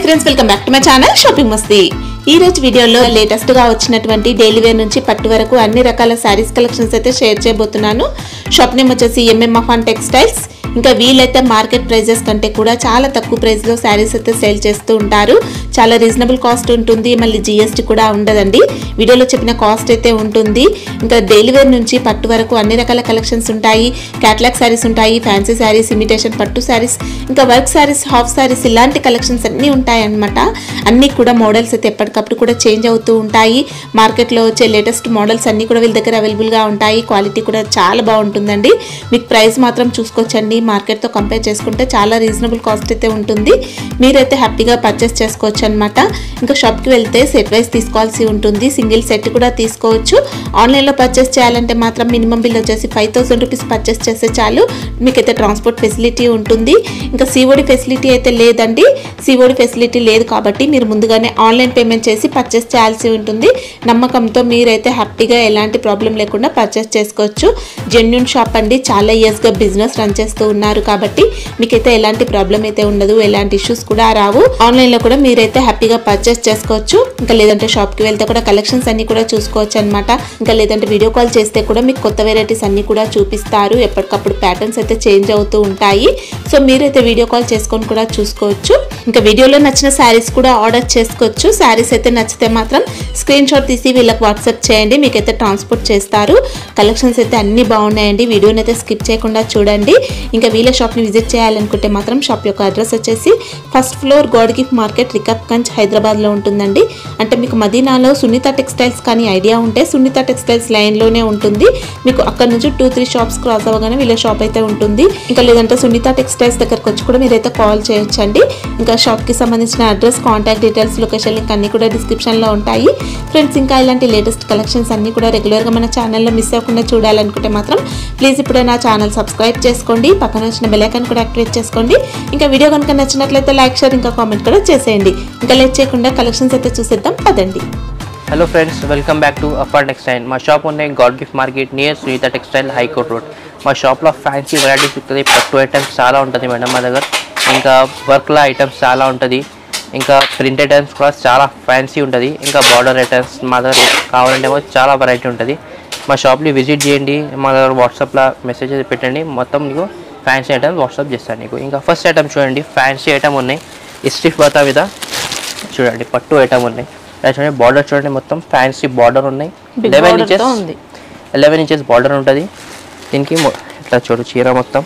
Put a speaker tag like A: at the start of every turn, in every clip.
A: Friends welcome back to my channel shopping Masti ఈ రోజు వీడియోలో లేటెస్ట్ గా వచ్చినటువంటి డైలీ వేర్ నుంచి పట్టు వరకు అన్ని రకాల శారీస్ కలెక్షన్స్ అయితే షేర్ చేయబోతున్నాను షాప్ నేమ్ వచ్చేసి ఎంఎం అఫాన్ టెక్స్టైల్స్ ఇంకా వీలైతే మార్కెట్ ప్రైజెస్ కంటే కూడా చాలా తక్కువ ప్రైస్ లో శారీస్ అయితే సేల్ చేస్తూ ఉంటారు చాలా రీజనబుల్ కాస్ట్ ఉంటుంది మళ్ళీ జిఎస్టీ కూడా ఉండదండి వీడియోలో చెప్పిన కాస్ట్ అయితే ఉంటుంది ఇంకా డైలీ వేర్ నుంచి పట్టు వరకు అన్ని రకాల కలెక్షన్స్ ఉంటాయి క్యాట్లాగ్ శారీస్ ఉంటాయి ఫ్యాన్సీ శారీస్ ఇమిటేషన్ పట్టు శారీస్ ఇంకా వర్క్ శారీస్ హాఫ్ శారీస్ ఇలాంటి కలెక్షన్స్ అన్నీ ఉంటాయి అన్నమాట అన్నీ కూడా మోడల్స్ అయితే ఎప్పటికప్పుడు కూడా చేంజ్ అవుతూ ఉంటాయి మార్కెట్లో వచ్చే లేటెస్ట్ మోడల్స్ అన్నీ కూడా వీళ్ళ దగ్గర అవైలబుల్గా ఉంటాయి క్వాలిటీ కూడా చాలా బాగుంటుందండి మీకు ప్రైస్ మాత్రం చూసుకోవచ్చండి మార్కెట్తో కంపేర్ చేసుకుంటే చాలా రీజనబుల్ కాస్ట్ అయితే ఉంటుంది మీరైతే హ్యాపీగా పర్చేస్ చేసుకోవచ్చు అనమాట ఇంకా షాప్కి వెళ్తే సెట్ వైస్ తీసుకోవాల్సి ఉంటుంది సింగిల్ సెట్ కూడా తీసుకోవచ్చు ఆన్లైన్లో పర్చేస్ చేయాలంటే మాత్రం మినిమం బిల్ వచ్చేసి ఫైవ్ థౌసండ్ రూపీస్ పర్చేస్ చేస్తే చాలు మీకైతే ట్రాన్స్పోర్ట్ ఫెసిలిటీ ఉంటుంది ఇంకా సిఓడి ఫెసిలిటీ అయితే లేదండి సిఓడి ఫెసిలిటీ లేదు కాబట్టి మీరు ముందుగానే ఆన్లైన్ పేమెంట్ చేసి పర్చేస్ చేయాల్సి ఉంటుంది నమ్మకంతో మీరైతే హ్యాపీగా ఎలాంటి ప్రాబ్లం లేకుండా పర్చేస్ చేసుకోవచ్చు జెన్యున్ షాప్ అండి చాలా ఇయర్స్గా బిజినెస్ రన్ చేస్తూ ఉన్నారు కాబట్టి మీకైతే ఎలాంటి ప్రాబ్లం అయితే ఉండదు ఎలాంటి ఇష్యూస్ కూడా రావు ఆన్లైన్లో కూడా మీరైతే హ్యాపీగా పర్చేస్ చేసుకోవచ్చు ఇంకా లేదంటే షాప్కి వెళ్తే కూడా కలెక్షన్స్ అన్ని కూడా చూసుకోవచ్చు అనమాట ఇంకా లేదంటే వీడియో కాల్ చేస్తే కూడా మీకు కొత్త వెరైటీస్ అన్ని కూడా చూపిస్తారు ఎప్పటికప్పుడు ప్యాటర్న్స్ అయితే చేంజ్ అవుతూ ఉంటాయి సో మీరైతే వీడియో కాల్ చేసుకొని కూడా చూసుకోవచ్చు ఇంకా వీడియోలో నచ్చిన శారీస్ కూడా ఆర్డర్ చేసుకోవచ్చు శారీస్ అయితే నచ్చితే మాత్రం స్క్రీన్ షాట్ తీసి వీళ్ళకి వాట్సాప్ చేయండి మీకైతే ట్రాన్స్పోర్ట్ చేస్తారు కలెక్షన్స్ అయితే అన్ని బాగున్నాయండి వీడియోని అయితే స్కిప్ చేయకుండా చూడండి ఇంకా వీళ్ళ షాప్ని విజిట్ చేయాలనుకుంటే మాత్రం షాప్ యొక్క అడ్రస్ వచ్చేసి first floor God Gift Market Rikabganj హైదరాబాద్లో ఉంటుందండి అంటే మీకు మదీనాలో సునీత టెక్స్టైల్స్ కానీ ఐడియా ఉంటే సునీత టెక్స్టైల్స్ లైన్లోనే ఉంటుంది మీకు అక్కడ నుంచి టూ త్రీ షాప్స్ క్రాస్ అవ్వగానే వీళ్ళ షాప్ అయితే ఉంటుంది ఇంకా లేదంటే సునీత టెక్స్టైల్స్ దగ్గరకు వచ్చి కూడా మీరైతే కాల్ చేయొచ్చండి ఇంకా షాప్కి సంబంధించిన address contact details location link అన్ని కూడా డిస్క్రిప్షన్లో ఉంటాయి ఫ్రెండ్స్ ఇంకా ఇలాంటి లేటెస్ట్ కలెక్షన్స్ అన్ని కూడా రెగ్యులర్గా మన ఛానల్లో మిస్ అవ్వకుండా చూడాలనుకుంటే మాత్రం ప్లీజ్ ఇప్పుడే నా ఛానల్ సబ్స్క్రైబ్ చేసుకోండి పక్కన వచ్చిన బెల్ ఐకాన్ కూడా యాక్టివేట్ చేసుకోండి ఇంకా వీడియో కనుక నచ్చినట్లయితే లైక్ షేర్ ఇంకా కామెంట్ కూడా చేసేయండి ఇంకా లేట్ చేయకుండా కలెక్షన్స్ అయితే చూసేద్దాం పదండి
B: hello friends welcome back to Affan textile మా షాప్ ఉన్నాయి God Gift Market near Sunitha textile high court road మా షాప్లో ఫ్యాన్సీ వెరైటీస్ ఉంటుంది పట్టు ఐటమ్స్ చాలా ఉంటుంది మేడం మా దగ్గర ఇంకా వర్క్లో ఐటమ్స్ చాలా ఉంటుంది ఇంకా ప్రింట్ ఐటమ్స్ కూడా చాలా ఫ్యాన్సీ ఉంటుంది ఇంకా బార్డర్ ఐటమ్స్ మా దగ్గర కావాలంటే ఏమో చాలా వెరైటీ ఉంటుంది మా షాప్ని విజిట్ చేయండి మా దగ్గర వాట్సాప్లో మెసేజ్ పెట్టండి మొత్తం నీకు ఫ్యాన్సీ ఐటమ్స్ వాట్సాప్ చేస్తాను నీకు ఇంకా ఫస్ట్ ఐటమ్ చూడండి ఫ్యాన్సీ ఐటమ్ ఉన్నాయి స్టిఫ్ బతా మీద చూడండి పట్టు ఐటమ్ ఉన్నాయి ఇలా చూడండి బార్డర్ చూడండి మొత్తం ఫ్యాన్సీ బార్డర్ ఉన్నాయి
A: Big
B: లెవెన్
A: border
B: ఇంచెస్
A: తో ఉంది.
B: లెవెన్ ఇంచెస్ బార్డర్ ఉంటుంది దీనికి మొ- ఇట్లా చూడు చీర మొత్తం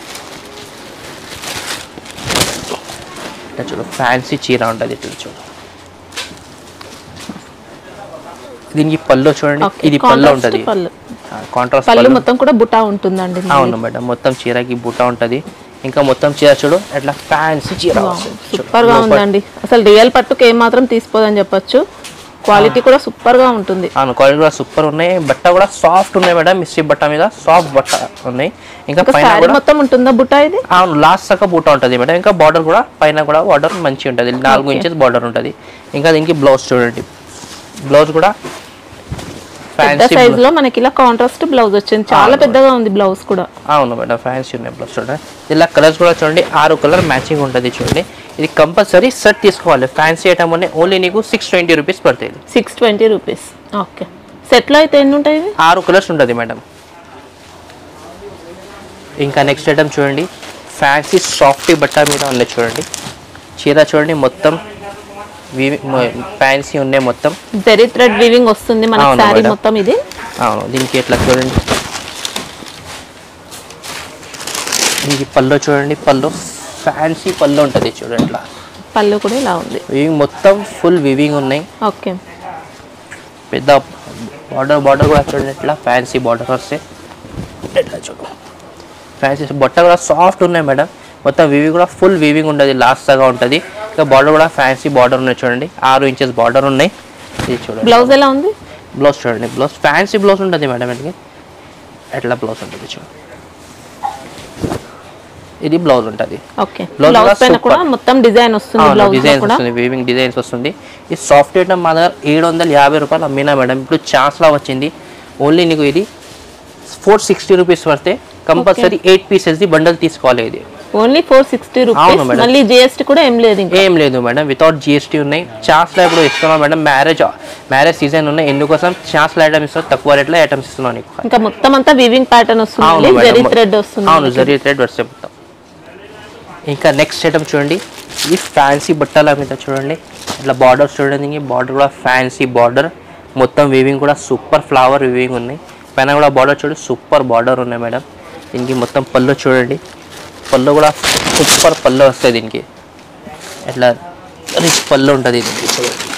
B: ఇట్లా చూడు ఫ్యాన్సీ చీర ఉంటుంది ఇట్లా చూడు దీనికి పళ్ళు చూడండి
A: Okay,
B: ఇది పళ్ళు
A: contrast
B: ఉంటుంది
A: పళ్ళు.
B: కాంట్రాస్ట్
A: పళ్ళు
B: పళ్ళు
A: మొత్తం కూడా బుటా ఉంటుందండి
B: అవును మేడం మొత్తం చీరకి బుట్ట ఉంటుంది ఇంకా మొత్తం చీర చూడు ఎట్లా ఫ్యాన్సీ చీర వస్తుంది. చూడు.
A: సూపర్ గా
B: లోపల-
A: ఉందండి అసలు రియల్ పట్టుకు ఏం మాత్రం తీసిపోదని చెప్పొచ్చు క్వాలిటీ కూడా సూపర్ గా ఉంటుంది
B: అవును క్వాలిటీ కూడా సూపర్ ఉన్నాయి బట్ట కూడా సాఫ్ట్ ఉన్నాయి మేడం మిస్సి బట్ట మీద సాఫ్ట్ బట్ట ఉన్నాయి ఇంకా
A: ఇంకా
B: పైన
A: శారీ
B: కూడా
A: మొత్తం ఉంటుందా బుటా ఇది
B: అవును లాస్ట్ సక్క బూట ఉంటుంది మేడం ఇంకా బార్డర్ కూడా పైన కూడా బార్డర్ మంచిగా ఉంటుంది నాలుగు
A: Okay.
B: ఇంచెస్ బార్డర్ ఉంటుంది ఇంకా దీనికి బ్లౌజ్ చూడండి బ్లౌజ్ కూడా
A: పెద్ద
B: ఫ్యాన్సీ
A: సైజ్ లో మనకి ఇలా కాంట్రాస్ట్ బ్లౌజ్ వచ్చింది చాలా
B: అవును.
A: పెద్దగా ఉంది బ్లౌజ్ కూడా
B: అవును మేడం ఫ్యాన్సీ ఉన్నాయి బ్లౌజ్ చూడండి ఇలా కలర్స్ కూడా చూడండి ఆరు కలర్ మ్యాచింగ్ ఉంటుంది చూడండి ఇది కంపల్సరీ సెట్ తీసుకోవాలి ఫ్యాన్సీ ఐటమ్ ఉన్నాయి ఓన్లీ నీకు సిక్స్ ట్వంటీ రూపీస్ పడుతుంది
A: six twenty rupees okay set లో అయితే ఎన్ని ఉంటాయి ఇవి?
B: ఆరు కలర్స్ ఉంటుంది మేడం ఇంకా నెక్స్ట్ ఐటమ్ చూడండి ఫ్యాన్సీ సాఫ్ట్ బట్ట మీద ఉన్నాయి చూడండి చీర చూడండి మొత్తం ఫ్యాన్సీ ఉన్నాయి మొత్తం
A: జరీ థ్రెడ్ వీవింగ్ వస్తుంది మన
B: అవును
A: శారీ
B: మేడం.
A: మొత్తం ఇది
B: అవును దీనికి ఎట్లా చూడండి దీనికి పళ్ళు చూడండి పళ్ళు ఫ్యాన్సీ పళ్ళు ఉంటుంది చూడండి ఇట్లా
A: పళ్ళు కూడా ఇలా ఉంది
B: వివింగ్ మొత్తం ఫుల్ వివింగ్ ఉన్నాయి
A: ఓకే
B: పెద్ద బార్డర్ బార్డర్ కూడా చూడండి ఇట్లా ఫ్యాన్సీ బార్డర్ వస్తే ఇట్లా చూడు ఫ్యాన్సీ బట్ట కూడా సాఫ్ట్ ఉన్నాయి మేడం మొత్తం వివి కూడా ఫుల్ వివింగ్ ఉంటుంది లాస్ట్ దాకా ఉంటుంది ఇంకా బార్డర్ కూడా ఫ్యాన్సీ బార్డర్ ఉన్నాయి చూడండి ఆరు ఇంచెస్ బార్డర్ ఉన్నాయి ఇది చూడండి
A: బ్లౌజ్ ఎలా ఉంది
B: బ్లౌజ్ చూడండి బ్లౌజ్ ఫ్యాన్సీ బ్లౌజ్ ఉంటుంది మేడం ఇది ఎట్లా బ్లౌజ్ ఉంటుంది చూడండి ఇది బ్లౌజ్ ఉంటుంది
A: ఓకే
B: Blouse
A: బ్లౌజ్
B: కూడా
A: పైన
B: super.
A: కూడా మొత్తం డిజైన్ వస్తుంది బ్లౌజ్ లో
B: డిజైన్స్
A: కూడా
B: వస్తుంది వీవింగ్ డిజైన్స్ వస్తుంది ఈ సాఫ్ట్ ఐటమ్ మా దగ్గర ఏడు వందల యాభై రూపాయలు అమ్మినా మేడం ఇప్పుడు ఛాన్స్లా వచ్చింది ఓన్లీ నీకు ఇది ఫోర్ సిక్స్టీ రూపీస్ పడితే కంపల్సరీ ఎయిట్ పీసెస్ది బండల్ తీసుకోవాలి ఇది
A: ఓన్లీ ఫోర్ సిక్స్టీ రూపీస్
B: అవును మేడం.
A: మళ్ళీ జిఎస్టీ కూడా ఏం లేదు ఇంకా
B: ఏం లేదు మేడం వితౌట్ జిఎస్టీ ఉన్నాయి ఛాన్స్లో ఇప్పుడు ఇస్తున్నాం మేడం మ్యారేజ్ మ్యారేజ్ సీజన్ ఉన్నాయి ఎందుకోసం ఛాన్స్లో ఐటమ్స్ ఇస్తున్నాం తక్కువ రేట్లో ఐటమ్స్ ఇస్తున్నాం నీకు
A: ఇంకా మొత్తం అంతా వివింగ్ ప్యాటర్న్ వస్తుంది
B: అవును
A: జరీ
B: మేడం
A: థ్రెడ్ వస్తుంది
B: అవును జరీ థ్రెడ్ వస్తే మొత్తం ఇంకా నెక్స్ట్ ఐటమ్ చూడండి ఈ ఫ్యాన్సీ బట్టల మీద చూడండి ఇట్లా బార్డర్ చూడండి బార్డర్ కూడా ఫ్యాన్సీ బార్డర్ మొత్తం వీవింగ్ కూడా సూపర్ ఫ్లవర్ వీవింగ్ ఉన్నాయి పైన కూడా బార్డర్ చూడండి సూపర్ బార్డర్ ఉన్నాయి మేడం దీనికి మొత్తం పళ్ళు చూడండి పళ్ళు కూడా సూపర్ పళ్ళు వస్తాయి దీనికి ఇట్లా రిచ్ పళ్ళు ఉంటుంది దీనికి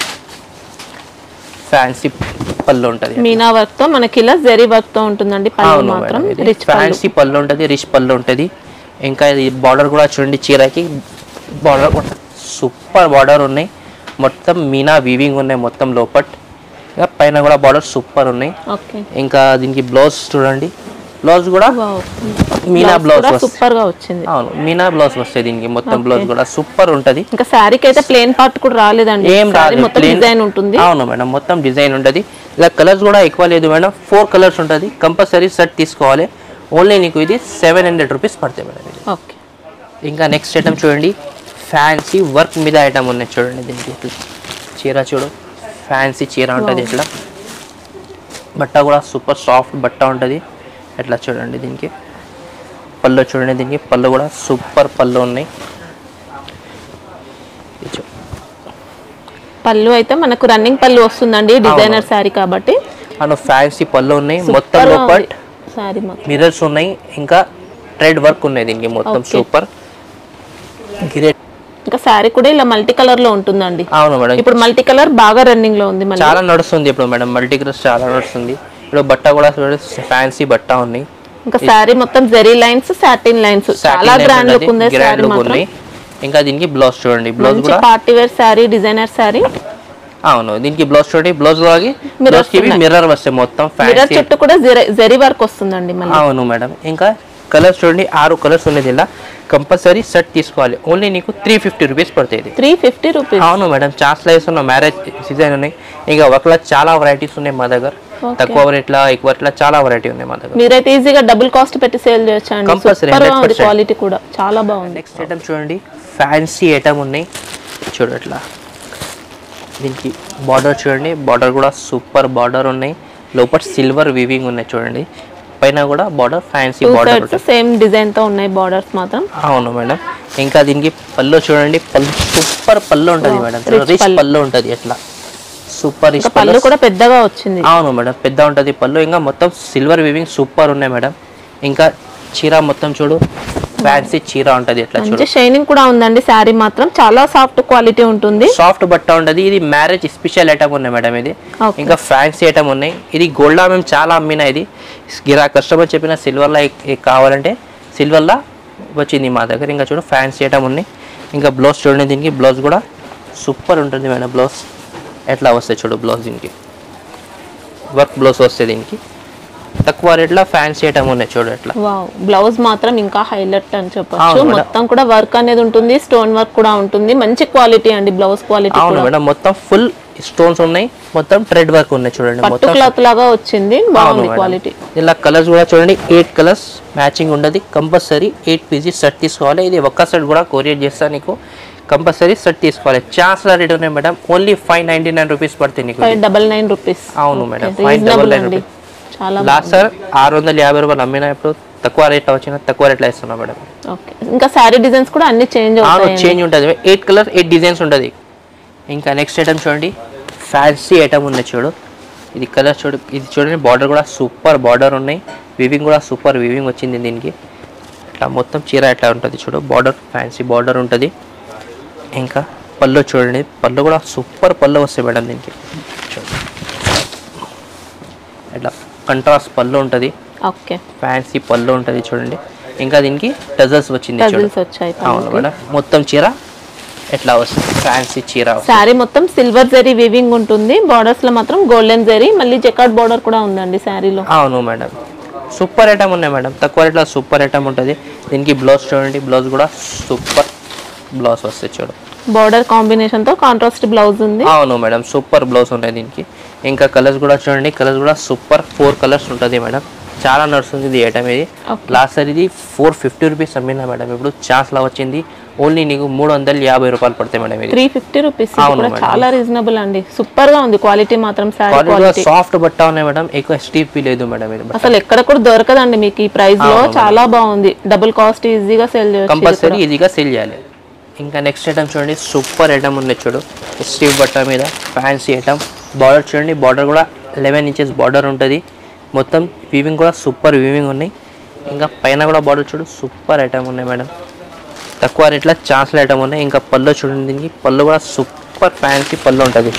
B: ఫ్యాన్సీ పళ్ళు ఉంటుంది
A: మీనా వర్క్ తో మనకి ఇలా జరీ వర్క్ తో ఉంటుందండి పళ్ళు
B: అవును
A: మాత్రం
B: మేడం, ఇది
A: రిచ్ పళ్ళు
B: ఫ్యాన్సీ పళ్ళు ఉంటుంది రిచ్ పళ్ళు ఉంటుంది ఇంకా ఇది బార్డర్ కూడా చూడండి చీరకి బార్డర్ కూడా సూపర్ బార్డర్ ఉన్నాయి మొత్తం మీనా వీవింగ్ ఉన్నాయి మొత్తం లోపట్ ఇంకా పైన కూడా బార్డర్ సూపర్ ఉన్నాయి
A: ఓకే
B: ఇంకా దీనికి బ్లౌజ్ చూడండి బ్లౌజ్ కూడా మీనా బ్లౌజ్ వస్తుంది
A: సూపర్ గా వచ్చింది
B: అవును మీనా బ్లౌజ్ వస్తాయి దీనికి మొత్తం బ్లౌజ్ కూడా సూపర్ ఉంటుంది
A: ఇంకా శారీకి అయితే ప్లేన్ పార్ట్ కూడా రాలేదండి
B: ఏం
A: Saree
B: రాదు
A: మొత్తం
B: plain-
A: డిజైన్ ఉంటుంది
B: అవును మేడం మొత్తం డిజైన్ ఉంటుంది ఇలా కలర్స్ కూడా ఎక్కువ లేదు మేడం ఫోర్ కలర్స్ ఉంటుంది కంపల్సరీ సెట్ తీసుకోవాలి ఓన్లీ నీకు ఇది సెవెన్ హండ్రెడ్ రూపీస్ పడతాయి మేడం ఇది
A: ఓకే
B: ఇంకా నెక్స్ట్ ఐటమ్ చూడండి ఫ్యాన్సీ వర్క్ మీద ఐటమ్ ఉన్నాయి చూడండి దీనికి ఇట్లా చీర చూడు ఫ్యాన్సీ చీర ఉంటుంది ఇట్లా బట్ట కూడా సూపర్ సాఫ్ట్ బట్ట ఉంటుంది ఇట్లా చూడండి దీనికి పళ్ళు చూడండి దీనికి పళ్ళు కూడా సూపర్ పళ్ళు ఉన్నాయి ఇది చూ-
A: పళ్ళు అయితే మనకు రన్నింగ్ పళ్ళు వస్తుందండి డిజైనర్ శారీ కాబట్టి
B: అను ఫ్యాన్సీ పళ్ళు ఉన్నాయి మొత్తం
A: సూపర్
B: లోపల
A: శారీ మొత్తం
B: మిర్రర్స్ ఉన్నాయి ఇంకా థ్రెడ్ వర్క్ ఉన్నాయి దీనికి మొత్తం
A: Okay.
B: సూపర్ గిరెట్
A: ఇంకా శారీ కూడా ఇలా మల్టీ కలర్ లో ఉంటుందండి
B: అవును మేడం
A: ఇప్పుడు మల్టీ కలర్ బాగా రన్నింగ్ లో ఉంది మళ్ళీ
B: చాలా నడుస్తుంది ఇప్పుడు మేడం మల్టీ కలర్స్ చాలా నడుస్తుంది ఇప్పుడు బట్ట కూడా ఫ్యాన్సీ బట్ట ఉన్నాయి
A: ఇంకా శారీ మొత్తం జెరీ లైన్స్ సాటిన్ లైన్స్ చాలా గ్రాండ్ లుక్ ఉంది
B: గ్రాండ్
A: శారీ
B: లుక్
A: మాత్రం
B: ఉన్నాయి ఇంకా దీనికి బ్లౌజ్ చూడండి బ్లౌజ్
A: మంచి
B: కూడా
A: party wear sari designer sari
B: అవును దీనికి బ్లౌజ్ చూడండి బ్లౌజ్ లాగి
A: Mirrors
B: బ్లౌజ్ కి
A: ఉన్నాయి.
B: మిర్రర్ వస్తాయి మొత్తం
A: మిర్రర్
B: ఫ్యాన్సీ
A: చుట్టూ కూడా జెరీ వర్క్ వస్తుందండి మళ్ళీ
B: అవును మేడం ఇంకా కలర్స్ చూడండి ఆరు కలర్స్ ఉన్నాయి ఇలా కంపల్సరీ సెట్ తీసుకోవాలి ఓన్లీ నీకు త్రీ ఫిఫ్టీ రూపీస్ పడుతుంది ఇది.
A: త్రీ ఫిఫ్టీ రూపీస్
B: అవును మేడం ఛాన్స్లో వేస్తున్న మ్యారేజ్ సీజన్ ఉన్నాయి ఇంకా ఒకలా చాలా వెరైటీస్ ఉన్నాయి మా దగ్గర తక్కువ రేట్ల ఎక్కువ రేట్ల చాలా వెరైటీ ఉన్నాయి మా దగ్గర
A: మీరైతే ఈజీగా డబుల్ కాస్ట్ పెట్టి సేల్ చేయొచ్చు అండి
B: Compulsory,
A: సూపర్ గా ఉంది
B: 100%.
A: క్వాలిటీ కూడా చాలా బాగుంది
B: నెక్స్ట్ ఐటమ్ చూడండి ఫ్యాన్సీ ఐటమ్ ఉన్నాయి చూడు అట్లా దీనికి బార్డర్ చూడండి బార్డర్ కూడా సూపర్ బార్డర్ ఉన్నాయి లోపల సిల్వర్ వీవింగ్ ఉన్నాయి చూడండి పైన కూడా border fancy
A: two
B: border
A: sides same design తో ఉన్నాయి బార్డర్స్ మాత్రం
B: అవును మేడం ఇంకా దీనికి పళ్ళు చూడండి పళ్ళు సూపర్ పళ్ళు ఉంటుంది మేడం
A: rich
B: రిచ్
A: పళ్ళు.
B: పళ్ళు ఉంటుంది ఎట్లా సూపర్ రిచ్
A: ఇంకా పళ్ళు కూడా పెద్దగా వచ్చింది
B: అవును మేడం పెద్ద ఉంటుంది పళ్ళు ఇంకా మొత్తం సిల్వర్ వీవింగ్ సూపర్ ఉన్నాయి మేడం ఇంకా చీర మొత్తం చూడు ఫ్యాన్సీ చీర ఉంటుంది ఎట్లా చూడు
A: మంచి షైనింగ్ కూడా ఉందండి శారీ మాత్రం చాలా సాఫ్ట్ క్వాలిటీ ఉంటుంది
B: సాఫ్ట్ బట్ట ఉంటుంది ఇది మ్యారేజ్ స్పెషల్ ఐటమ్ ఉన్నాయి మేడం ఇది
A: Okay.
B: ఇంకా ఫ్యాన్సీ ఐటమ్ ఉన్నాయి ఇది గోల్డ్లా మేము చాలా అమ్మిన ఇది గిరా కస్టమర్ చెప్పిన సిల్వర్లా కావాలంటే సిల్వర్లా వచ్చింది మా దగ్గర ఇంకా చూడు ఫ్యాన్సీ ఐటమ్ ఉన్నాయి ఇంకా బ్లౌజ్ చూడండి దీనికి బ్లౌజ్ కూడా సూపర్ ఉంటుంది మేడం బ్లౌజ్ ఎట్లా వస్తాయి చూడు బ్లౌజ్ దీనికి వర్క్ బ్లౌజ్ వస్తాయి దీనికి తక్కువ రేట్లో ఫ్యాన్సీ ఐటమ్ ఉన్నాయి చూడు ఎట్లా
A: వావ్ బ్లౌజ్ మాత్రం ఇంకా హైలైట్ అని చెప్పొచ్చు
B: అవును మేడం.
A: మొత్తం కూడా వర్క్ అనేది ఉంటుంది స్టోన్ వర్క్ కూడా ఉంటుంది మంచి క్వాలిటీ అండి బ్లౌజ్ క్వాలిటీ
B: అవును
A: కూడా
B: మేడం మొత్తం ఫుల్ స్టోన్స్ ఉన్నాయి మొత్తం థ్రెడ్ వర్క్ ఉన్నాయి చూడండి
A: పట్టు
B: మొత్తం
A: క్లాత్ లాగా వచ్చింది
B: అవును
A: బాగుంది
B: మేడం.
A: క్వాలిటీ
B: ఇలా కలర్స్ కూడా చూడండి ఎయిట్ కలర్స్ మ్యాచింగ్ ఉండదు కంపల్సరీ ఎయిట్ పీసెస్ సెట్ తీసుకోవాలి ఇది ఒక్క సెట్ కూడా కొరియర్ చేస్తా నీకు కంపల్సరీ సెట్ తీసుకోవాలి ఛాన్స్ రేట్ ఉన్నాయి madam only five ninety nine rupees పడుతుంది నీకు
A: ఫైవ్ డబల్ నైన్ రూపీస్
B: అవును madam five double
A: reasonable
B: nine
A: అండి
B: రూపీస్
A: చాలా
B: లాస్ట్ సార్ ఆరు వందల యాభై రూపాయలు అమ్మినప్పుడు తక్కువ రేట్లో వచ్చిన తక్కువ రేట్లో ఇస్తున్నా మేడం
A: ఓకే ఇంకా శారీ డిజైన్స్ కూడా అన్ని చేంజ్
B: అవును
A: అవుతాయి
B: చేంజ్ ఉంటుంది ఎయిట్ కలర్ ఎయిట్ డిజైన్స్ ఉంటుంది ఇంకా నెక్స్ట్ ఐటమ్ చూడండి ఫ్యాన్సీ ఐటమ్ ఉన్నాయి చూడు ఇది కలర్ చూడు ఇది చూడండి బార్డర్ కూడా సూపర్ బార్డర్ ఉన్నాయి వివింగ్ కూడా సూపర్ వివింగ్ వచ్చింది దీనికి ఇట్లా మొత్తం చీర ఎట్లా ఉంటుంది చూడు బార్డర్ ఫ్యాన్సీ బార్డర్ ఉంటుంది ఇంకా పళ్ళు చూడండి పళ్ళు కూడా సూపర్ పళ్ళు వస్తాయి మేడం దీనికి చూడండి ఇట్లా కంట్రాస్ట్ పళ్ళు ఉంటుంది
A: ఓకే
B: ఫ్యాన్సీ పళ్ళు ఉంటుంది చూడండి ఇంకా దీనికి టజల్స్ వచ్చింది చూడు
A: టజిల్స్ వచ్చాయి
B: అవును మేడం మొత్తం చీర ఎట్లా వస్తుంది ఫ్యాన్సీ చీర వస్తుంది.
A: శారీ మొత్తం సిల్వర్ జరీ వీవింగ్ ఉంటుంది బార్డర్స్ లో మాత్రం గోల్డెన్ జరీ మళ్ళీ జకాట్ బార్డర్ కూడా ఉందండి శారీలో
B: అవును మేడం సూపర్ ఐటమ్ ఉన్నాయి మేడం తక్కువ రేట్లో సూపర్ ఐటమ్ ఉంటుంది దీనికి బ్లౌజ్ చూడండి బ్లౌజ్ కూడా సూపర్ బ్లౌజ్ వస్తుంది చూడు
A: బార్డర్ కాంబినేషన్ తో కాంట్రాస్ట్ బ్లౌజ్ ఉంది
B: అవును మేడం సూపర్ బ్లౌజ్ ఉన్నాయి దీనికి ఇంకా కలర్స్ కూడా చూడండి కలర్స్ కూడా సూపర్ ఫోర్ కలర్స్ ఉంటుంది మేడం చాలా నడుస్తుంది ఇది ఐటమ్ ఇది
A: Okay.
B: లాస్ట్ సార్ ఇది ఫోర్ ఫిఫ్టీ రూపీస్ అమ్మినా మేడం ఇప్పుడు ఛాన్స్ లా వచ్చింది ఓన్లీ నీకు మూడు వందల యాభై రూపాయలు పడతాయి మేడం ఇది
A: త్రీ ఫిఫ్టీ రూపీస్
B: అవును
A: కూడా
B: మేడం.
A: చాలా రీజనబుల్ అండి సూపర్ గా ఉంది క్వాలిటీ మాత్రం శారీ
B: క్వాలిటీ
A: క్వాలిటీ
B: సాఫ్ట్ బట్ట ఉన్నాయి మేడం ఎక్కువ స్టీప్ లేదు మేడం ఇది
A: అసలు ఎక్కడ కూడా దొరకదండి మీకు ఈ ప్రైస్ లో చాలా బాగుంది డబుల్ కాస్ట్ ఈజీగా సెల్ చేయొచ్చు ఇది
B: కంపల్సరీ ఈజీగా సేల్ చేయాలి ఇంకా నెక్స్ట్ ఐటమ్ చూడండి సూపర్ ఐటమ్ ఉంది చూడు స్టీవ్ బట్ట మీద ఫ్యాన్సీ ఐటమ్ బార్డర్ చూడండి బార్డర్ కూడా లెవెన్ ఇంచెస్ బార్డర్ ఉంటుంది మొత్తం వీవింగ్ కూడా సూపర్ వీవింగ్ ఉన్నాయి ఇంకా పైన కూడా బార్డర్ చూడు సూపర్ ఐటమ్ ఉన్నాయి మేడం తక్కువ రేట్లో ఛాన్స్ల ఐటమ్ ఉన్నాయి ఇంకా పళ్ళు చూడండి దీనికి పళ్ళు కూడా సూపర్ ఫ్యాన్సీ పళ్ళు ఉంటుంది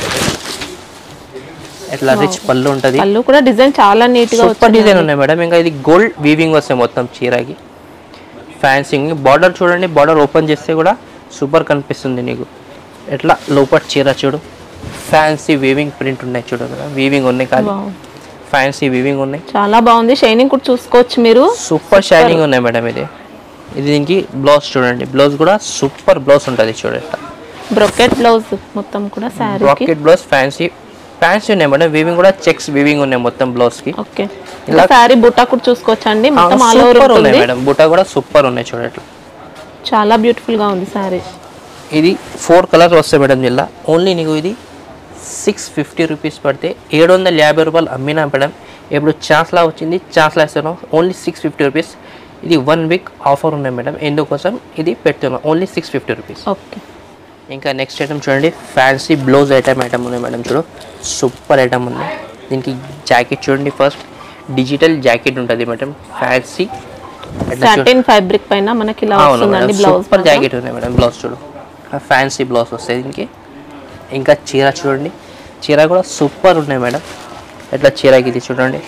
B: ఎట్లా రిచ్ పళ్ళు ఉంటుంది
A: పళ్ళు కూడా డిజైన్ చాలా నీట్ గా
B: సూపర్ డిజైన్ ఉన్నాయి మేడం ఇంకా ఇది గోల్డ్ వీవింగ్ వస్తాయి మొత్తం చీరకి ఫ్యాన్సింగ్ బార్డర్ చూడండి బార్డర్ ఓపెన్ చేస్తే కూడా సూపర్ కనిపిస్తుంది నీకు ఎట్లా లోపల చీర చూడు ఫ్యాన్సీ వీవింగ్ ప్రింట్ ఉన్నాయి చూడు వీవింగ్ ఉన్నాయి కానీ
A: Wow.
B: ఫ్యాన్సీ వీవింగ్ ఉన్నాయి
A: చాలా బాగుంది షైనింగ్ కూడా చూసుకోవచ్చు మీరు
B: సూపర్ షైనింగ్ ఉన్నాయి మేడం ఇది ఇది దీనికి బ్లౌజ్ చూడండి బ్లౌజ్ కూడా సూపర్ బ్లౌజ్ ఉంటుంది చూడండి ఇట్లా
A: బ్రొకెట్ బ్లౌజ్ మొత్తం కూడా శారీకి
B: రాకెట్ బ్లౌజ్ ఫ్యాన్సీ ఫ్యాన్సీ ఉన్నాయి మేడం వీవింగ్ కూడా చెక్స్ వీవింగ్ ఉన్నాయి మొత్తం బ్లౌజ్ కి
A: ఓకే
B: ఇలా-
A: శారీ బుట్ట కూడా చూసుకోవచ్చండి మొత్తం ఆల్ ఓవర్
B: సూపర్ ఉన్నాయి
A: ఉంటుంది
B: మేడం బుట్ట కూడా సూపర్ ఉన్నాయి చూడండి
A: చాలా బ్యూటిఫుల్ గా ఉంది శారీ
B: ఇది ఫోర్ కలర్స్ వస్తాయి మేడం జిల్లా ఓన్లీ నీకు ఇది సిక్స్ ఫిఫ్టీ రూపీస్ పడితే ఏడు వందల యాభై రూపాయలు అమ్మినా మేడం ఇప్పుడు ఛాన్స్లా వచ్చింది ఛాన్స్లా ఇస్తున్నాం ఓన్లీ సిక్స్ ఫిఫ్టీ రూపీస్ ఇది వన్ వీక్ ఆఫర్ ఉన్నాయి మేడం ఎందుకోసం ఇది పెడుతున్నాం only six fifty rupees
A: okay
B: ఇంకా నెక్స్ట్ ఐటమ్ చూడండి ఫ్యాన్సీ బ్లౌజ్ ఐటమ్ ఐటమ్ ఉన్నాయి మేడం చూడు సూపర్ ఐటమ్ ఉంది దీనికి జాకెట్ చూడండి ఫస్ట్ డిజిటల్ జాకెట్ ఉంటుంది మేడం ఫ్యాన్సీ
A: సాటిన్ ఫ్యాబ్రిక్ పైన మనకి ఇలా
B: అవును
A: వస్తుందండి
B: మేడం
A: బ్లౌజ్
B: సూపర్ జాకెట్ ఉన్నాయి మేడం బ్లౌజ్ చూడు ఫ్యాన్సీ బ్లౌజ్ వస్తాయి దీనికి ఇంకా చీర చూడండి చీర కూడా సూపర్ ఉన్నాయి మేడం ఎట్లా చీరకి ఇది చూడండి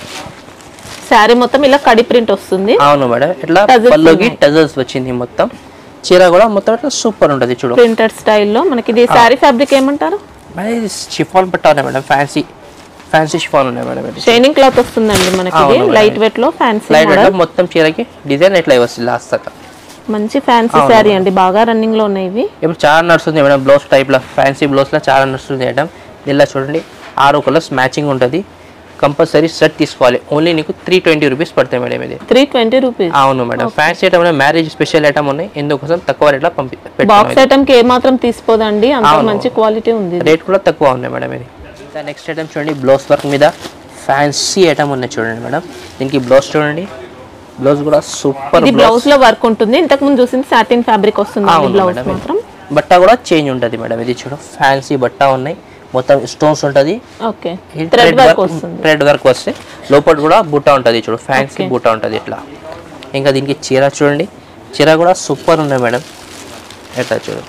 A: శారీ మొత్తం ఇలా కడి ప్రింట్ వస్తుంది
B: అవును మేడం ఇట్లా
A: Tassels
B: పల్లోకి
A: ఉన్నాయి.
B: టజల్స్ వచ్చింది మొత్తం చీర కూడా మొత్తం ఇట్లా సూపర్ ఉంటుంది చూడు
A: ప్రింటెడ్ స్టైల్లో మనకి ఇది శారీ ఫ్యాబ్రిక్ ఏమంటారు
B: మరి ఇది షిఫాన్ పట్ట ఉన్నాయి మేడం ఫ్యాన్సీ ఫ్యాన్సీ షిఫాన్ ఉన్నాయి మేడం ఇది
A: షైనింగ్ క్లాత్ వస్తుందండి మనకి ఇది
B: అవును మేడం.
A: లైట్ వెయిట్ లో ఫ్యాన్సీ
B: లైట్
A: మోడల్
B: మొత్తం చీరకి డిజైన్ ఎట్లా వస్తుంది లాస్ట్ దాకా
A: మంచి ఫ్యాన్సీ శారీ అండి బాగా రన్నింగ్ లో ఉన్నాయి ఇవి
B: ఇప్పుడు చాలా నడుస్తుంది మేడం బ్లౌజ్ టైప్లో ఫ్యాన్సీ బ్లౌజ్లో చాలా నడుస్తుంది మేడం ఇలా చూడండి ఆరు కలర్స్ మ్యాచింగ్ ఉంటుంది కంపల్సరీ సెట్ తీసుకోవాలి ఓన్లీ నీకు త్రీ ట్వంటీ రూపీస్ పడతాయి మేడం ఇది
A: త్రీ ట్వంటీ రూపీస్
B: అవును madam fancy item marriage special item ఉన్నాయి ఎందుకోసం తక్కువ రేట్లో పంపి
A: బాక్స్ ఐటమ్ కి ఏ మాత్రం తీసుకోదండి అంత
B: అవును.
A: మంచి క్వాలిటీ ఉంది ఇది.
B: రేట్ కూడా తక్కువ ఉన్నాయి మేడం ఇది ఇంకా నెక్స్ట్ ఐటమ్ చూడండి బ్లౌజ్ వర్క్ మీద ఫ్యాన్సీ ఐటమ్ ఉన్నాయి చూడండి మేడం దీనికి బ్లౌజ్ చూడండి బ్లౌజ్ కూడా సూపర్
A: ఇది బ్లౌజ్ లో వర్క్ ఉంటుంది ఇంతకు ముందు చూసింది సాటిన్ ఫ్యాబ్రిక్ వస్తుంది
B: అవును
A: బ్లౌజ్
B: మేడం
A: మాత్రం
B: బట్ట కూడా చేంజ్ ఉంటుంది మేడం ఇది చూడు ఫ్యాన్సీ బట్ట ఉన్నాయి మొత్తం స్టోన్స్ ఉంటుంది
A: ఓకే
B: ఇది
A: థ్రెడ్
B: థ్రెడ్
A: వర్క్
B: వర్క్
A: వస్తుంది
B: థ్రెడ్ వర్క్ వస్తే లోపల కూడా బుట్ట ఉంటుంది చూడు ఫ్యాన్సీ బుట్ట ఉంటుంది ఇట్లా ఇంకా దీనికి చీర చూడండి చీర కూడా సూపర్ ఉన్నాయి మేడం ఎట్లా చూడు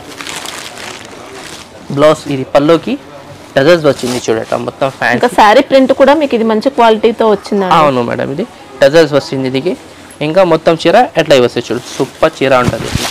B: బ్లౌజ్ ఇది పల్లోకి టజల్స్ వచ్చింది చూడు ఎట్లా మొత్తం
A: ఇంకా
B: ఫ్యాన్సీ
A: శారీ ప్రింట్ కూడా మీకు ఇది మంచి క్వాలిటీతో వచ్చిందండి
B: అవును మేడం ఇది టజల్స్ వచ్చింది దీనికి ఇంకా మొత్తం చీర ఎట్లా వస్తాయి చూడు సూపర్ చీర ఉంటుంది ఇట్లా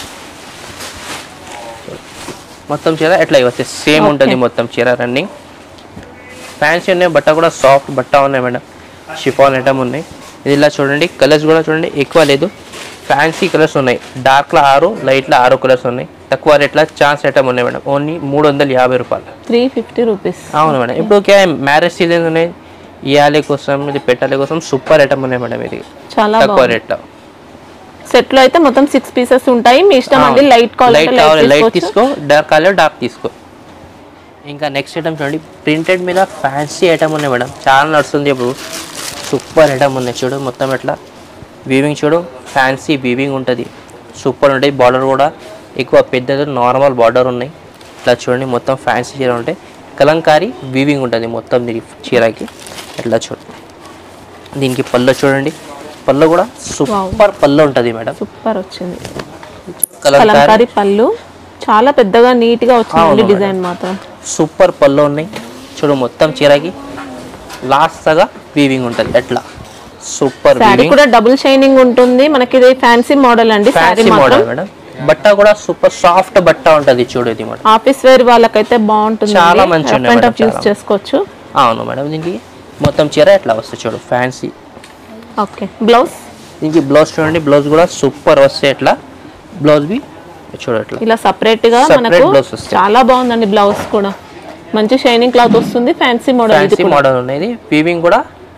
B: మొత్తం చీర ఎట్లా వస్తాయి సేమ్ ఉంటుంది మొత్తం చీర రన్నింగ్ ఫ్యాన్సీ ఉన్నాయి బట్ట కూడా సాఫ్ట్ బట్ట ఉన్నాయి మేడం షిఫాన్ ఐటమ్ ఉన్నాయి ఇది ఇలా చూడండి కలర్స్ కూడా చూడండి ఎక్కువ లేదు ఫ్యాన్సీ కలర్స్ ఉన్నాయి డార్క్లో ఆరు లైట్లో ఆరు కలర్స్ ఉన్నాయి తక్కువ రేట్లో ఛాన్స్ ఐటమ్ ఉన్నాయి మేడం ఓన్లీ మూడు వందల యాభై రూపాయలు
A: త్రీ ఫిఫ్టీ రూపీస్
B: అవును మేడం ఇప్పుడు ఓకే మ్యారేజ్ సీజన్ ఉన్నాయి ఇయాలి కోసం ఇది పెట్టాలి కోసం సూపర్ ఐటమ్ ఉన్నాయి మేడం ఇది
A: చాలా
B: తక్కువ
A: బాగుంది
B: రేట్లో
A: సెట్ లో అయితే మొత్తం సిక్స్ పీసెస్ ఉంటాయి మీ ఇష్టం అండి లైట్
B: లైట్
A: కావాలి
B: కావాలి లైట్
A: లైట్
B: తీసుకో డార్క్ కావాలి డార్క్ తీసుకో ఇంకా నెక్స్ట్ ఐటమ్ చూడండి ప్రింటెడ్ మీద ఫ్యాన్సీ ఐటమ్ ఉన్నాయి మేడం చాలా నడుస్తుంది ఇప్పుడు సూపర్ ఐటమ్ ఉన్నాయి చూడు మొత్తం ఎట్లా వీవింగ్ చూడు ఫ్యాన్సీ వీవింగ్ ఉంటుంది సూపర్ ఉంటుంది బార్డర్ కూడా ఎక్కువ పెద్దది నార్మల్ బార్డర్ ఉన్నాయి ఇట్లా చూడండి మొత్తం ఫ్యాన్సీ చీర ఉంటాయి కలంకారీ వీవింగ్ ఉంటుంది మొత్తం దీనికి చీరకి ఇట్లా చూడు దీనికి పళ్ళు చూడండి పళ్ళు కూడా సూపర్ పళ్ళు ఉంటుంది మేడం
A: సూపర్ వచ్చింది
B: కలంకారీ
A: కలంకారీ పళ్ళు చాలా పెద్దగా నీట్ గా వచ్చిందండి
B: అవును
A: డిజైన్ మాత్రం
B: సూపర్ పళ్ళు ఉన్నాయి చూడు మొత్తం చీరకి లాస్ట్ సగా వీవింగ్ ఉంటుంది ఎట్లా సూపర్
A: శారీ
B: వీవింగ్
A: కూడా డబుల్ షైనింగ్ ఉంటుంది మనకి ఇది ఫ్యాన్సీ మోడల్ అండి శారీ
B: ఫ్యాన్సీ
A: మాత్రం
B: మోడల్ మేడం బట్ట కూడా సూపర్ సాఫ్ట్ బట్ట ఉంటుంది చూడు ఇది మేడం
A: ఆఫీస్ వేర్ వాళ్ళకైతే బాగుంటుంది
B: చాలా మంచిగా ఉన్నాయి మేడం,
A: యూస్
B: చాలా.
A: చేసుకోవచ్చు
B: అవును మేడం దీనికి మొత్తం చీర ఎట్లా వస్తుంది చూడు ఫ్యాన్సీ
A: ఓకే బ్లౌజ్
B: దీనికి బ్లౌజ్ చూడండి బ్లౌజ్ కూడా సూపర్ వస్తాయి ఎట్లా బ్లౌజ్ బి చూడు ఎట్లా
A: ఇలా సపరేట్ గా
B: Separate
A: మనకు
B: blouse వస్తాయి.
A: చాలా బాగుందండి బ్లౌజ్ కూడా మంచి షైనింగ్ క్లాత్ వస్తుంది ఫ్యాన్సీ మోడల్ ఇది
B: ఫ్యాన్సీ
A: కూడా
B: మోడల్ ఉన్నాయి ఇది వీవింగ్ కూడా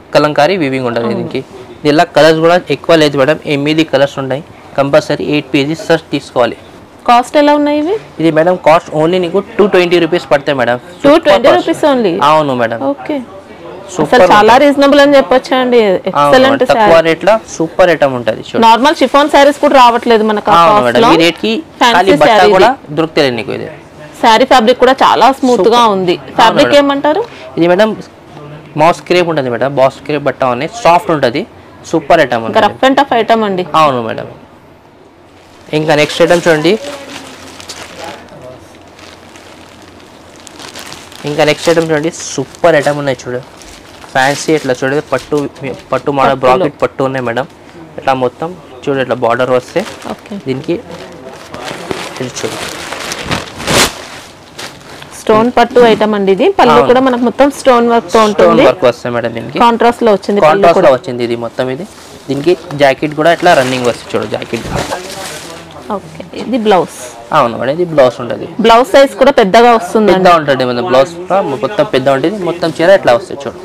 B: కలంకారీ వీవింగ్ ఉంటుంది దీనికి దీనిలో కలర్స్ కూడా ఎక్కువ లేదు మేడం ఎనిమిది కలర్స్ ఉన్నాయి కంపల్సరీ ఎయిట్ పీసెస్ సర్చ్ తీసుకోవాలి
A: కాస్ట్ ఎలా ఉన్నాయి ఇవి
B: ఇది మేడం కాస్ట్ ఓన్లీ నీకు టూ ట్వంటీ రూపీస్ పడతాయి madam
A: two
B: Super
A: twenty
B: cost.
A: Rupees only
B: అవును మేడం
A: ఓకే అసలు
B: సూపర్
A: చాలా రీజనబుల్ అని చెప్పొచ్చు అండి ఎక్సలెంట్
B: తక్కువ రేట్లో సూపర్ ఐటమ్ ఉంటుంది చూడు
A: నార్మల్ షిఫాన్ శారీస్ కూడా రావట్లేదు మనకు ఆ
B: అవును
A: కాస్ట్
B: మేడం
A: లో
B: ఈ రేట్ కి
A: Fancy
B: ఖాళీ బట్ట
A: saree
B: కూడా దొరుకుతుంది నీకు ఇది
A: శారీ ఫ్యాబ్రిక్ కూడా చాలా స్మూత్ గా ఉంది ఫ్యాబ్రిక్ ఏమంటారు
B: ఇది మేడం మాస్ క్రేప్ ఉంటుంది మేడం బాస్ క్రేప్ బట్ట ఉన్నాయి సాఫ్ట్ ఉంటుంది సూపర్ ఐటమ్
A: ఇంకా
B: ఉంటుంది
A: రఫ్ అండ్ టఫ్ ఐటమ్ అండి
B: అవును మేడం ఇంకా నెక్స్ట్ ఐటమ్ చూడండి ఇంకా నెక్స్ట్ ఐటమ్ చూడండి సూపర్ ఐటమ్ ఉన్నాయి చూడు ఫ్యాన్సీ ఇట్లా చూడండి పట్టు పట్టు మోడల్ బ్రాకెట్ పట్టు ఉన్నాయి మేడం ఇట్లా మొత్తం చూడు ఇట్లా బార్డర్ వస్తే
A: ఓకే
B: దీనికి ఇది చూడు
A: స్టోన్ పట్టు ఐటమ్ అండి ఇది పళ్ళు కూడా మనకు మొత్తం స్టోన్ వర్క్ తో
B: స్టోన్
A: ఉంటుంది
B: వర్క్ వస్తాయి మేడం దీనికి
A: కాంట్రాస్ట్ లో వచ్చింది పళ్ళు
B: కాంట్రాస్ట్
A: కూడా
B: లో వచ్చింది ఇది మొత్తం ఇది దీనికి జాకెట్ కూడా ఇట్లా రన్నింగ్ వస్తుంది చూడు జాకెట్
A: ఓకే ఇది బ్లౌజ్
B: అవును మేడం ఇది బ్లౌజ్ ఉంటుంది
A: బ్లౌజ్ సైజ్ కూడా పెద్దగా వస్తుందండి
B: పెద్ద ఉంటుంది మన బ్లౌజ్ మొత్తం పెద్ద ఉంటుంది మొత్తం చీర ఇట్లా వస్తుంది చూడు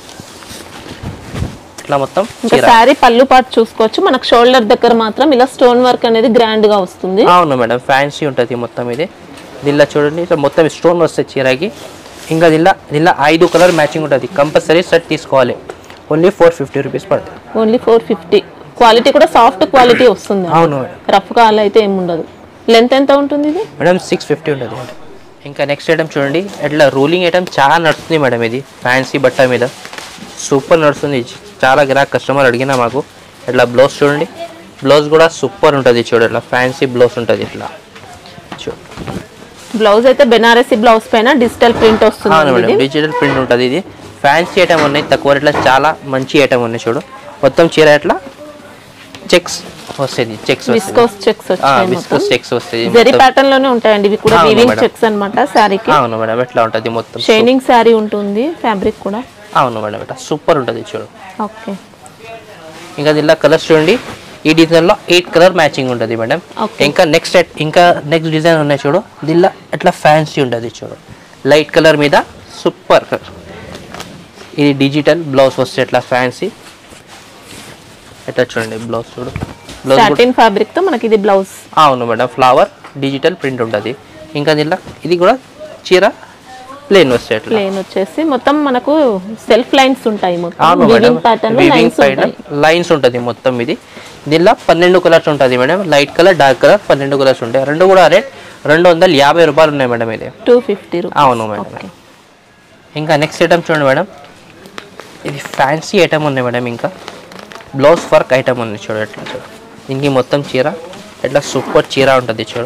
B: ఇట్లా మొత్తం
A: ఇంకా
B: చీర
A: శారీ పళ్ళు పాటు చూసుకోవచ్చు మనకు షోల్డర్ దగ్గర మాత్రం ఇలా స్టోన్ వర్క్ అనేది గ్రాండ్ గా వస్తుంది
B: అవును మేడం ఫ్యాన్సీ ఉంటుంది మొత్తం ఇది దీనిలో చూడండి ఇట్లా మొత్తం స్టోన్ వస్తుంది చీరకి ఇంకా దీనిలో దీనిలో ఐదు కలర్ మ్యాచింగ్ ఉంటుంది కంపల్సరీ సెట్ తీసుకోవాలి ఓన్లీ ఫోర్ ఫిఫ్టీ రూపీస్ పడుతుంది
A: ఓన్లీ ఫోర్ ఫిఫ్టీ క్వాలిటీ కూడా సాఫ్ట్ క్వాలిటీ వస్తుంది
B: అవును మేడం
A: రఫ్ గా అలా అయితే ఏమి ఉండదు లెంత్ ఎంత ఉంటుంది ఇది
B: మేడం సిక్స్ ఫిఫ్టీ ఉంటుంది మేడం ఇంకా నెక్స్ట్ ఐటమ్ చూడండి ఇట్లా రూలింగ్ ఐటమ్ చాలా నడుస్తుంది మేడం ఇది ఫ్యాన్సీ బట్ట మీద సూపర్ నడుస్తుంది చాలా గిరాక్ కస్టమర్ అడిగినా మాకు ఇట్లా బ్లౌజ్ చూడండి బ్లౌజ్ కూడా సూపర్ ఉంటుంది చూడు ఇట్లా ఫ్యాన్సీ బ్లౌజ్ ఉంటుంది ఇట్లా చూడు
A: బ్లౌజ్ అయితే బెనారసీ బ్లౌజ్ పైన డిజిటల్ ప్రింట్
B: అవును
A: వస్తుంది
B: మేడం
A: ఇది
B: డిజిటల్ ప్రింట్ ఉంటుంది ఇది ఫ్యాన్సీ ఐటమ్ ఉన్నాయి తక్కువ రేట్లో చాలా మంచి ఐటమ్ ఉన్నాయి చూడు మొత్తం చీర ఇట్లా చెక్స్ వస్తుంది చెక్స్
A: విస్కోస్ చెక్స్ వచ్చాయి
B: విస్కోస్ చెక్స్ వస్తుంది
A: జెరీ ప్యాటర్న్ లోనే ఉంటాయండి ఇవి కూడా
B: అవును
A: వీవింగ్
B: మేడం.
A: చెక్స్ అన్నమాట శారీకి
B: అవును మేడం ఎట్లా ఉంటుంది మొత్తం
A: షైనింగ్ శారీ ఉంటుంది ఫ్యాబ్రిక్ కూడా
B: అవును మేడం ఇట్లా సూపర్ ఉంటుంది చూడు
A: ఓకే
B: ఇంకా దీనిలో కలర్స్ చూడండి ఈ డిజైన్ లో ఎయిట్ కలర్ మ్యాచింగ్ ఉంటుంది మేడం
A: Okay.
B: ఇంకా నెక్స్ట్ ఇంకా నెక్స్ట్ డిజైన్ ఉన్నాయి చూడు దీనిలో ఇట్లా ఫ్యాన్సీ ఉంటుంది చూడు లైట్ కలర్ మీద సూపర్ ఇది డిజిటల్ బ్లౌజ్ వస్తే ఇట్లా ఫ్యాన్సీ ఇట్లా చూడండి బ్లౌజ్ చూడు బ్లౌజ్
A: సాటిన్ ఫ్యాబ్రిక్ తో మనకి ఇది బ్లౌజ్
B: అవును మేడం ఫ్లవర్ డిజిటల్ ప్రింట్ ఉంటుంది ఇంకా దీనిలో ఇది కూడా చీర ప్లేన్ వస్తే ఇట్లా
A: ప్లేన్ వచ్చేసి మొత్తం మనకు సెల్ఫ్ లైన్స్ ఉంటాయి మొత్తం
B: అవును madam
A: weaving pattern
B: weaving
A: lines
B: పైన
A: ఉంటాయి
B: లైన్స్ ఉంటుంది మొత్తం ఇది దీనిలో పన్నెండు కలర్స్ ఉంటుంది madam light colour dark colour పన్నెండు కలర్స్ ఉంటాయి రెండు కూడా రేట్ రెండు వందల యాభై రూపాయలు ఉన్నాయి మేడం ఇది
A: టూ ఫిఫ్టీ
B: అవును మేడం
A: ఓకే
B: ఇంకా నెక్స్ట్ ఐటమ్ చూడండి మేడం ఇది ఫ్యాన్సీ ఐటమ్ ఉన్నాయి మేడం ఇంకా బ్లౌజ్ వర్క్ ఐటమ్ ఉంది చూడు ఎట్లా చూడు దీనికి మొత్తం చీర ఎట్లా సూపర్ చీర ఉంటుంది చూడు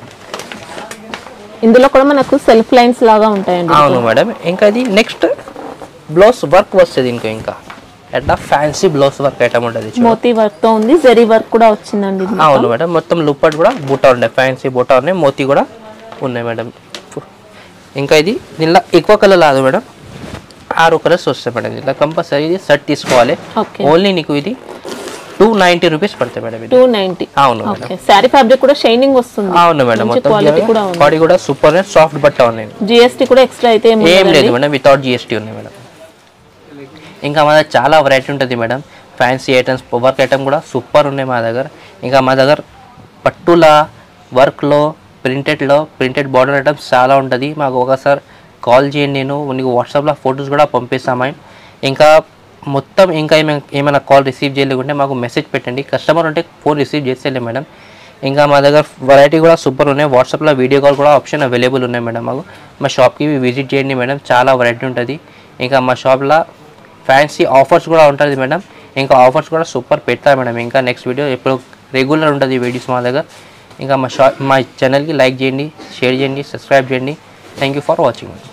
A: ఇందులో కూడా మనకు సెల్ఫ్ లైన్స్ లాగా ఉంటాయండి
B: అవును మేడం ఇంకా ఇది నెక్స్ట్ బ్లౌజ్ వర్క్ వస్తుంది ఇంకో ఇంకా ఎట్లా ఫ్యాన్సీ బ్లౌజ్ వర్క్ ఐటమ్ ఉంటుంది చూడు
A: మోతీ వర్క్ తో ఉంది జెరీ వర్క్ కూడా వచ్చిందండి ఇది
B: అవును మేడం మొత్తం లుప్పట్ కూడా బూటా ఉన్నాయి ఫ్యాన్సీ బూటా ఉన్నాయి మోతీ కూడా ఉన్నాయి మేడం ఇంకా ఇది దీనిలో ఎక్కువ కలర్ రాదు మేడం ఆరు కలర్స్ వస్తాయి మేడం దీనిలో కంపల్సరీ ఇది సెట్ తీసుకోవాలి
A: ఓకే
B: ఓన్లీ నీకు ఇది టూ నైంటీ రూపీస్ పడతాయి మేడం ఇది
A: టూ నైన్టీ
B: అవును మేడం
A: ఓకే శారీ ఫ్యాబ్రిక్ కూడా షైనింగ్ వస్తుంది
B: అవును మేడం
A: మంచి
B: మొత్తం
A: క్వాలిటీ కూడా ఉంది
B: బాడీ కూడా సూపర్ సాఫ్ట్ బట్ట ఉన్నాయి
A: జిఎస్టీ కూడా ఎక్స్ట్రా అయితే ఏమి
B: ఏం
A: ఉండదండి.
B: లేదు మేడం వితౌట్ జిఎస్టీ ఉన్నాయి మేడం ఇంకా మా దగ్గర చాలా వెరైటీ ఉంటుంది madam fancy items work item కూడా సూపర్ ఉన్నాయి మా దగ్గర ఇంకా మా దగ్గర పట్టుల వర్క్లో ప్రింటెడ్లో ప్రింటెడ్ బార్డర్ ఐటమ్స్ చాలా ఉంటుంది మాకు ఒకసారి కాల్ చేయండి నేను నీకు వాట్సాప్లో ఫొటోస్ కూడా పంపిస్తాము ఇంకా మొత్తం ఇంకా ఏమైనా ఏమైనా కాల్ రిసీవ్ చేయలేకుంటే మాకు మెసేజ్ పెట్టండి కస్టమర్ ఉంటే ఫోన్ రిసీవ్ చేసేలే మేడం ఇంకా మా దగ్గర వెరైటీ కూడా సూపర్ ఉన్నాయి వాట్సాప్లో వీడియో కాల్ కూడా ఆప్షన్ అవైలబుల్ ఉన్నాయి మేడం మాకు మా షాప్కి విజిట్ చేయండి మేడం చాలా వెరైటీ ఉంటుంది ఇంకా మా షాప్లో ఫ్యాన్సీ ఆఫర్స్ కూడా ఉంటుంది మేడం ఇంకా ఆఫర్స్ కూడా సూపర్ పెడతా మేడం ఇంకా నెక్స్ట్ వీడియో ఎప్పుడు రెగ్యులర్ ఉంటుంది వీడియోస్ మా దగ్గర ఇంకా మా షాప్ మా ఛానల్కి లైక్ చేయండి షేర్ చేయండి సబ్స్క్రైబ్ చేయండి థ్యాంక్ యూ ఫర్ వాచింగ్